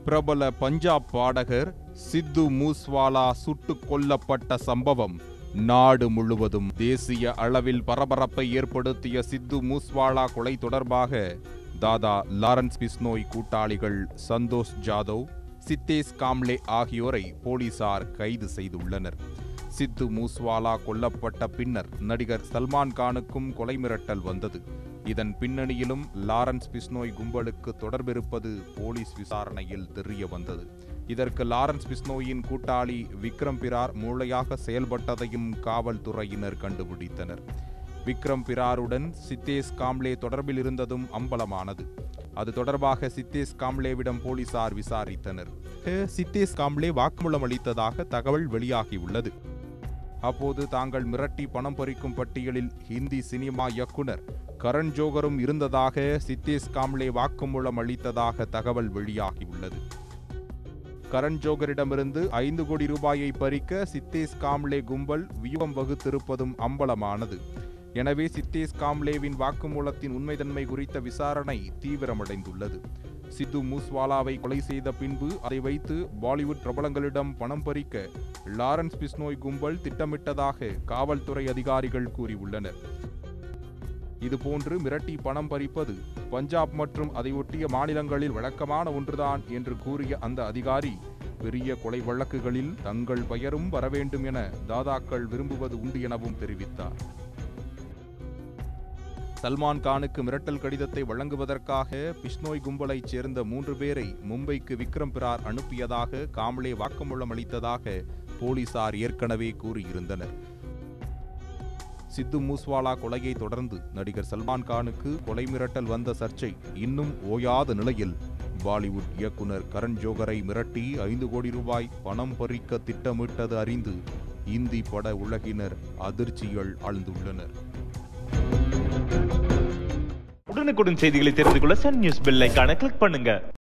பிரபல பஞ்சாப் பாடகர் சித்து மூஸ்வாலா சுட்டுக் கொல்லப்பட்ட சம்பவம் நாடு முழுவதும் தேசிய அளவில் பரபரப்பை ஏற்படுத்திய சித்து மூஸ்வாலா கொலை தொடர்பாக தாதா லாரன்ஸ் பிஸ்னோய் கூட்டாளிகள் சந்தோஷ் ஜாதவ் சித்தேஷ் காம்லே ஆகியோரை போலீசார் கைது செய்துள்ளனர் சித்து மூஸ்வாலா கொல்லப்பட்ட பின்னர் நடிகர் சல்மான் கானுக்கும் கொலை மிரட்டல் வந்தது இதன் பின்னணியிலும் லாரன்ஸ் பிஸ்னோய் கும்பலுக்கு தொடர்பிருப்பது போலீஸ் விசாரணையில் தெரிய வந்தது இதற்கு லாரன்ஸ் பிஸ்னோயின் கூட்டாளி விக்ரம் பிரார் மூளையாக செயல்பட்டதையும் காவல்துறையினர் கண்டுபிடித்தனர் விக்ரம் பிராருடன் சித்தேஷ் காம்லே தொடர்பில் இருந்ததும் அம்பலமானது அது தொடர்பாக சித்தேஷ் காம்லேவிடம் போலீசார் விசாரித்தனர் சித்தேஷ் காம்லே வாக்குமூலம் அளித்ததாக தகவல் வெளியாகியுள்ளது அப்போது தாங்கள் மிரட்டி பணம் பறிக்கும் பட்டியலில் ஹிந்தி சினிமா இயக்குனர் கரண் ஜோகரும் இருந்ததாக சித்தேஷ் காம்லே வாக்குமூலம் அளித்ததாக தகவல் வெளியாகியுள்ளது கரண் ஜோகரிடமிருந்து ஐந்து கோடி ரூபாயை பறிக்க சித்தேஷ் காம்லே கும்பல் வியூகம் வகுத்திருப்பதும் அம்பலமானது எனவே சித்தேஷ் காம்லேவின் வாக்குமூலத்தின் உண்மைத்தன்மை குறித்த விசாரணை தீவிரமடைந்துள்ளது சித்து மூஸ்வாலாவை கொலை செய்த பின்பு அதை வைத்து பாலிவுட் பிரபலங்களிடம் பணம் பறிக்க லாரன்ஸ் பிஸ்னோய் கும்பல் திட்டமிட்டதாக காவல்துறை அதிகாரிகள் கூறியுள்ளனர் இதுபோன்று மிரட்டி பணம் பறிப்பது பஞ்சாப் மற்றும் அதை ஒட்டிய மாநிலங்களில் வழக்கமான ஒன்றுதான் என்று கூறிய அந்த அதிகாரி பெரிய கொலை வழக்குகளில் தங்கள் பெயரும் வர வேண்டும் என தாதாக்கள் விரும்புவது உண்டு எனவும் தெரிவித்தார் சல்மான் கானுக்கு மிரட்டல் கடிதத்தை வழங்குவதற்காக பிஷ்னோய் கும்பலைச் சேர்ந்த மூன்று பேரை மும்பைக்கு விக்ரம் பிரார் அனுப்பியதாக காம்லே வாக்குமூலம் அளித்ததாக போலீசார் ஏற்கனவே கூறியிருந்தனர் சித்து மூஸ்வாலா கொலையை தொடர்ந்து நடிகர் சல்மான் கானுக்கு கொலை மிரட்டல் வந்த சர்ச்சை இன்னும் ஓயாத நிலையில் பாலிவுட் இயக்குனர் கரண் ஜோகரை மிரட்டி ஐந்து கோடி ரூபாய் பணம் பறிக்க திட்டமிட்டது அறிந்து இந்தி பட உலகினர் அதிர்ச்சியில் ஆழ்ந்துள்ளனர் உடனுக்குடன் செய்திகளை தெரிந்து கொள்ள சன் நியூஸ் பெல் ஐகானை கிளிக் பண்ணுங்க